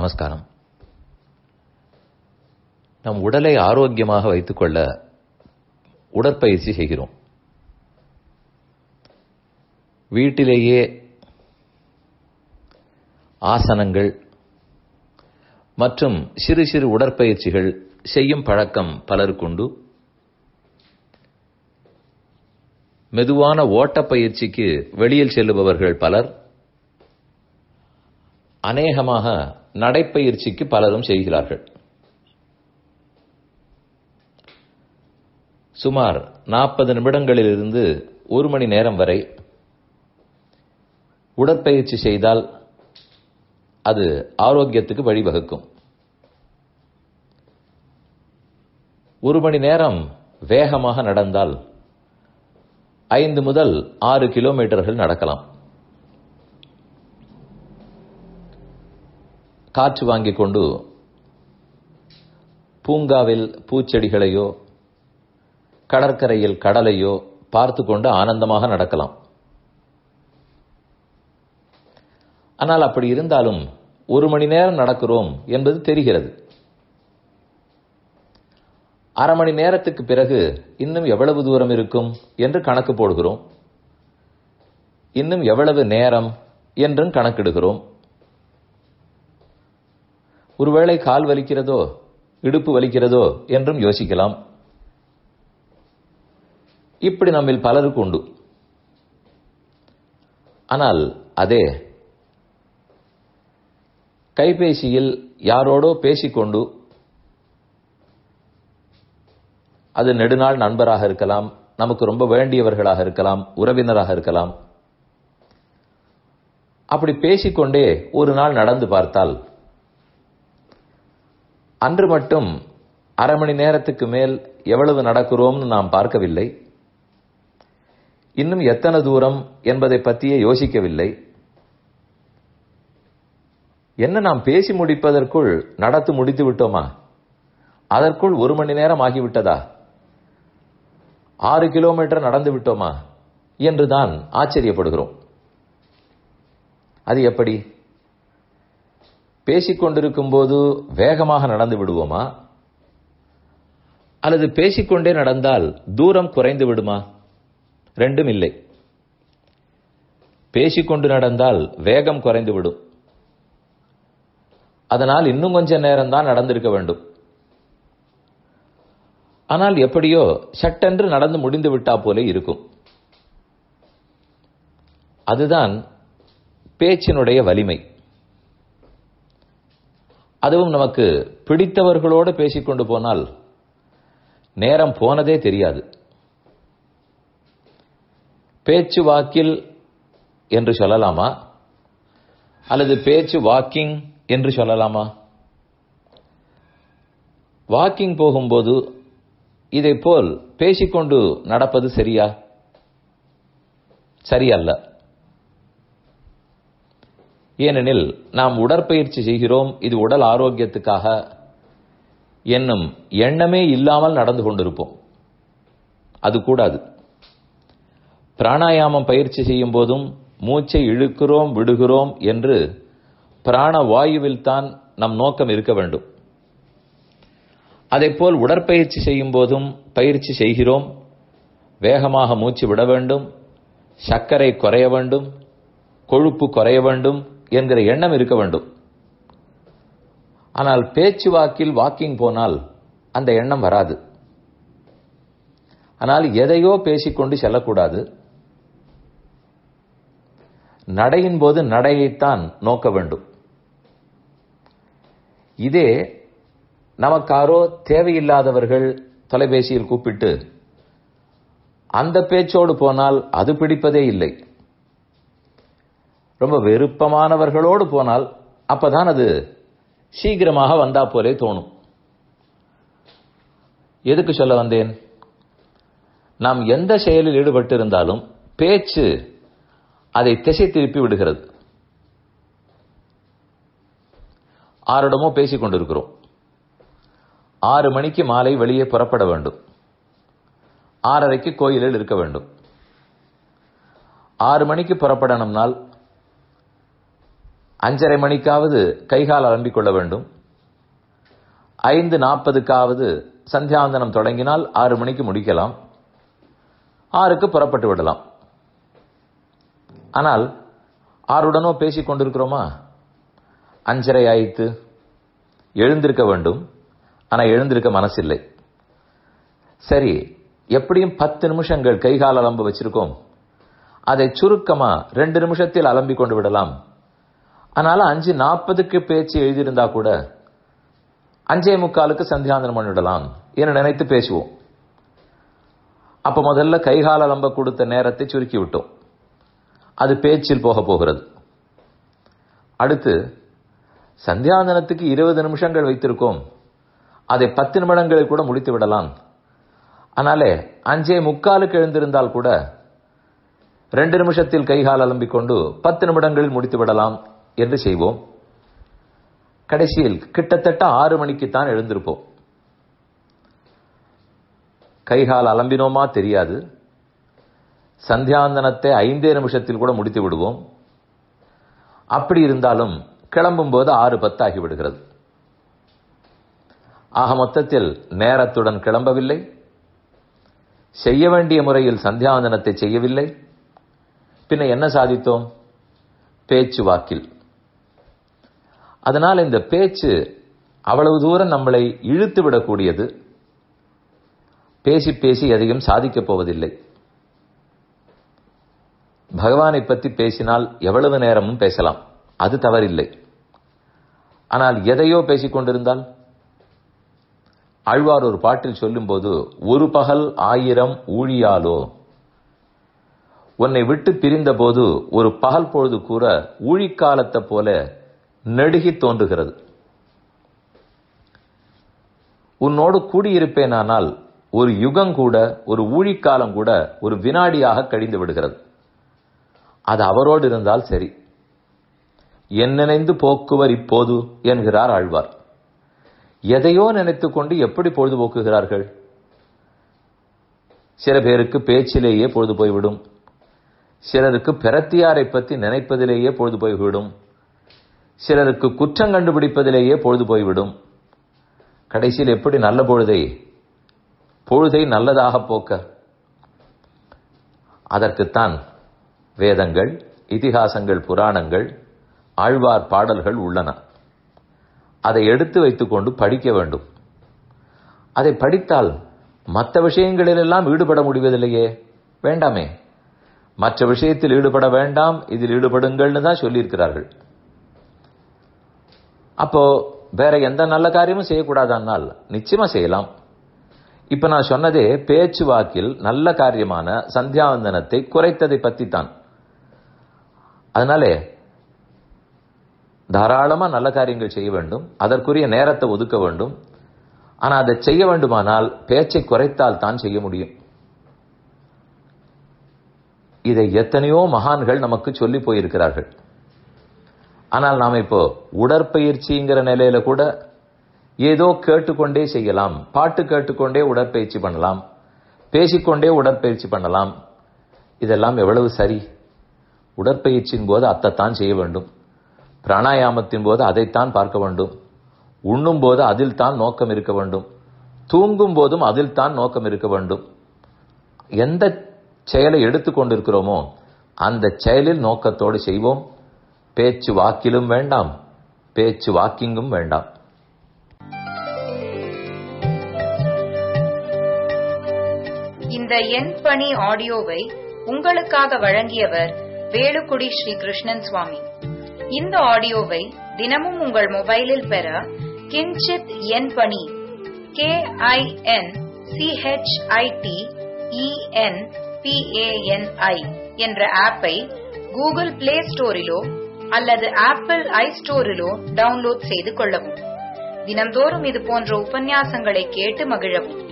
நமஸ்காரம் நம் உடலை ஆரோக்கியமாக வைத்துக்கொள்ள உடற்பயிற்சி செய்கிறோம் வீட்டிலேயே ஆசனங்கள் மற்றும் சிறு சிறு உடற்பயிற்சிகள் செய்யும் பழக்கம் பலருக்குண்டு மெதுவான ஓட்டப்பயிற்சிக்கு வெளியில் செல்லுபவர்கள் பலர் அநேகமாக நடைப்பயிற்சிக்கு பலரும் செய்கிறார்கள் சுமார் நாற்பது நிமிடங்களிலிருந்து ஒரு மணி நேரம் வரை உடற்பயிற்சி செய்தால் அது ஆரோக்கியத்துக்கு வழிவகுக்கும் ஒரு மணி நேரம் வேகமாக நடந்தால் ஐந்து முதல் ஆறு கிலோமீட்டர்கள் நடக்கலாம் காற்று வாங்கிக் கொண்டு பூங்காவில் பூச்செடிகளையோ கடற்கரையில் கடலையோ பார்த்து கொண்டு ஆனந்தமாக நடக்கலாம் ஆனால் அப்படி இருந்தாலும் ஒரு மணி நேரம் நடக்கிறோம் என்பது தெரிகிறது அரை மணி நேரத்துக்கு பிறகு இன்னும் எவ்வளவு தூரம் இருக்கும் என்று கணக்கு போடுகிறோம் இன்னும் எவ்வளவு நேரம் என்றும் கணக்கிடுகிறோம் ஒருவேளை கால் வலிக்கிறதோ இடுப்பு வலிக்கிறதோ என்றும் யோசிக்கலாம் இப்படி நம்மில் பலருக்கு உண்டு ஆனால் அதே கைபேசியில் யாரோடோ பேசிக்கொண்டு அது நெடுநாள் நண்பராக இருக்கலாம் நமக்கு ரொம்ப வேண்டியவர்களாக இருக்கலாம் உறவினராக இருக்கலாம் அப்படி பேசிக்கொண்டே ஒரு நாள் நடந்து பார்த்தால் அன்று மட்டும் அரை மணி நேரத்துக்கு மேல் எவ்வளவு நடக்கிறோம்னு நாம் பார்க்கவில்லை இன்னும் எத்தனை தூரம் என்பதை பற்றியே யோசிக்கவில்லை என்ன நாம் பேசி முடிப்பதற்குள் நடத்து முடித்து விட்டோமா அதற்குள் ஒரு மணி நேரம் ஆகிவிட்டதா ஆறு கிலோமீட்டர் நடந்து விட்டோமா என்றுதான் ஆச்சரியப்படுகிறோம் அது எப்படி பேசிக்கொண்டிருக்கும் போது வேகமாக நடந்து விடுவோமா அல்லது பேசிக்கொண்டே நடந்தால் தூரம் குறைந்து விடுமா ரெண்டும் இல்லை பேசிக்கொண்டு நடந்தால் வேகம் குறைந்து விடும் அதனால் இன்னும் கொஞ்ச நேரம் தான் நடந்திருக்க வேண்டும் ஆனால் எப்படியோ சட்டென்று நடந்து முடிந்து விட்டா போல இருக்கும் அதுதான் பேச்சினுடைய வலிமை அதுவும் நமக்கு பிடித்தவர்களோடு பேசிக்கொண்டு போனால் நேரம் போனதே தெரியாது பேச்சு வாக்கில் என்று சொல்லலாமா அல்லது பேச்சு வாக்கிங் என்று சொல்லலாமா வாக்கிங் போகும்போது இதை போல் பேசிக்கொண்டு நடப்பது சரியா சரியல்ல ஏனெனில் நாம் உடற்பயிற்சி செய்கிறோம் இது உடல் ஆரோக்கியத்துக்காக என்னும் எண்ணமே இல்லாமல் நடந்து கொண்டிருப்போம் அது கூடாது பிராணாயாமம் பயிற்சி செய்யும் போதும் மூச்சை இழுக்கிறோம் விடுகிறோம் என்று பிராண வாயுவில் தான் நம் நோக்கம் இருக்க வேண்டும் போல் உடற்பயிற்சி செய்யும் போதும் பயிற்சி செய்கிறோம் வேகமாக மூச்சு விட வேண்டும் சர்க்கரை குறைய வேண்டும் கொழுப்பு குறைய வேண்டும் என்கிற எண்ணம் இருக்க வேண்டும் ஆனால் பேச்சு வாக்கில் வாக்கிங் போனால் அந்த எண்ணம் வராது ஆனால் எதையோ பேசிக்கொண்டு செல்லக்கூடாது நடையின் போது நடையைத்தான் நோக்க வேண்டும் இதே நமக்காரோ தேவையில்லாதவர்கள் தொலைபேசியில் கூப்பிட்டு அந்த பேச்சோடு போனால் அது பிடிப்பதே இல்லை ரொம்ப விருப்பமானவர்களோடு போனால் அப்பதான் அது சீக்கிரமாக வந்தா போலே தோணும் எதுக்கு சொல்ல வந்தேன் நாம் எந்த செயலில் ஈடுபட்டு இருந்தாலும் பேச்சு அதை திசை திருப்பி விடுகிறது ஆரிடமோ பேசிக் கொண்டிருக்கிறோம் ஆறு மணிக்கு மாலை வெளியே புறப்பட வேண்டும் ஆறரைக்கு கோயிலில் இருக்க வேண்டும் ஆறு மணிக்கு புறப்படணும்னால் அஞ்சரை மணிக்காவது கைகால் அலம்பிக் கொள்ள வேண்டும் ஐந்து நாற்பதுக்காவது சந்தியாவந்தனம் தொடங்கினால் ஆறு மணிக்கு முடிக்கலாம் ஆறுக்கு புறப்பட்டு விடலாம் ஆனால் ஆறுடனோ பேசிக் கொண்டிருக்கிறோமா அஞ்சரை ஆயித்து எழுந்திருக்க வேண்டும் ஆனா எழுந்திருக்க மனசில்லை சரி எப்படியும் பத்து நிமிஷங்கள் கைகால் அலம்பு வச்சிருக்கோம் அதை சுருக்கமா ரெண்டு நிமிஷத்தில் அலம்பிக் கொண்டு விடலாம் அதனால அஞ்சு நாற்பதுக்கு பேச்சு எழுதியிருந்தா கூட அஞ்சே முக்காலுக்கு சந்தியாந்தனம் பண்ணிவிடலாம் என நினைத்து பேசுவோம் அப்ப முதல்ல கைகால அலம்ப கொடுத்த நேரத்தை சுருக்கி விட்டோம் அது பேச்சில் போக போகிறது அடுத்து சந்தியாந்தனத்துக்கு இருபது நிமிஷங்கள் வைத்திருக்கோம் அதை பத்து நிமிடங்களில் கூட முடித்து விடலாம் ஆனாலே அஞ்சே முக்காலுக்கு எழுந்திருந்தால் கூட ரெண்டு நிமிஷத்தில் கைகால் அலம்பிக் கொண்டு பத்து நிமிடங்களில் முடித்து விடலாம் என்று செய்வோம் கடைசியில் கிட்டத்தட்ட ஆறு மணிக்குத்தான் எழுந்திருப்போம் கைகால் அலம்பினோமா தெரியாது சந்தியாந்தனத்தை ஐந்தே நிமிஷத்தில் கூட முடித்து விடுவோம் அப்படி இருந்தாலும் கிளம்பும் போது ஆறு பத்து ஆகிவிடுகிறது ஆக மொத்தத்தில் நேரத்துடன் கிளம்பவில்லை செய்ய வேண்டிய முறையில் சந்தியாவந்தனத்தை செய்யவில்லை பின்ன என்ன சாதித்தோம் பேச்சு வாக்கில் அதனால் இந்த பேச்சு அவ்வளவு தூரம் நம்மளை இழுத்து விடக்கூடியது பேசி பேசி எதையும் சாதிக்கப் போவதில்லை பகவானை பற்றி பேசினால் எவ்வளவு நேரமும் பேசலாம் அது தவறில்லை ஆனால் எதையோ பேசிக் கொண்டிருந்தால் ஆழ்வார் ஒரு பாட்டில் சொல்லும்போது ஒரு பகல் ஆயிரம் ஊழியாலோ உன்னை விட்டு பிரிந்த போது ஒரு பகல் பொழுது கூற ஊழிக்காலத்தை போல நெடுகி தோன்றுகிறது உன்னோடு கூடியிருப்பேனானால் ஒரு யுகம் கூட ஒரு ஊழிக்காலம் கூட ஒரு வினாடியாக கழிந்து விடுகிறது அது அவரோடு இருந்தால் சரி என் நினைந்து போக்குவர் இப்போது என்கிறார் ஆழ்வார் எதையோ நினைத்துக் கொண்டு எப்படி பொழுது போக்குகிறார்கள் சில பேருக்கு பேச்சிலேயே பொழுது போய்விடும் சிலருக்கு பிரத்தியாரை பற்றி நினைப்பதிலேயே பொழுது போய்விடும் சிலருக்கு குற்றம் கண்டுபிடிப்பதிலேயே பொழுது போய்விடும் கடைசியில் எப்படி நல்ல பொழுதை பொழுதை நல்லதாக போக்க அதற்குத்தான் வேதங்கள் இதிகாசங்கள் புராணங்கள் ஆழ்வார் பாடல்கள் உள்ளன அதை எடுத்து வைத்துக்கொண்டு படிக்க வேண்டும் அதை படித்தால் மற்ற விஷயங்களிலெல்லாம் ஈடுபட முடிவதில்லையே வேண்டாமே மற்ற விஷயத்தில் ஈடுபட வேண்டாம் இதில் ஈடுபடுங்கள்னு தான் சொல்லியிருக்கிறார்கள் அப்போ வேற எந்த நல்ல காரியமும் செய்யக்கூடாதானால் நிச்சயமா செய்யலாம் இப்ப நான் சொன்னதே பேச்சு வாக்கில் நல்ல காரியமான சந்தியாவந்தனத்தை குறைத்ததை பத்தி தான் அதனாலே தாராளமா நல்ல காரியங்கள் செய்ய வேண்டும் அதற்குரிய நேரத்தை ஒதுக்க வேண்டும் ஆனா அதை செய்ய வேண்டுமானால் பேச்சை குறைத்தால் தான் செய்ய முடியும் இதை எத்தனையோ மகான்கள் நமக்கு சொல்லி போயிருக்கிறார்கள் ஆனால் நாம் இப்போ உடற்பயிற்சிங்கிற நிலையில கூட ஏதோ கேட்டுக்கொண்டே செய்யலாம் பாட்டு கேட்டுக்கொண்டே உடற்பயிற்சி பண்ணலாம் பேசிக்கொண்டே உடற்பயிற்சி பண்ணலாம் இதெல்லாம் எவ்வளவு சரி உடற்பயிற்சியின் போது அத்தைத்தான் செய்ய வேண்டும் பிராணாயாமத்தின் போது அதைத்தான் பார்க்க வேண்டும் உண்ணும் போது அதில் தான் நோக்கம் இருக்க வேண்டும் தூங்கும் போதும் அதில் தான் நோக்கம் இருக்க வேண்டும் எந்த செயலை எடுத்துக்கொண்டிருக்கிறோமோ அந்த செயலில் நோக்கத்தோடு செய்வோம் பேச்சு வாக்கிலும் வேண்டாம் பேச்சு வாக்கிங்கும் வேண்டாம் இந்த எண் பணி ஆடியோவை உங்களுக்காக வழங்கியவர் வேலுக்குடி ஸ்ரீ கிருஷ்ணன் சுவாமி இந்த ஆடியோவை தினமும் உங்கள் மொபைலில் பெற கிஞ்சித் எண் பணி கே ஐ என் சிஹெச்ஐடி இஎன் பிஏஎன்ஐ என்ற ஆப்பை கூகுள் பிளே ஸ்டோரிலோ அல்லது ஆப்பிள் ஐ ஸ்டோரிலோ டவுன்லோட் செய்து கொள்ளவும் தினம்தோறும் இது போன்ற உபன்யாசங்களை கேட்டு மகிழவும்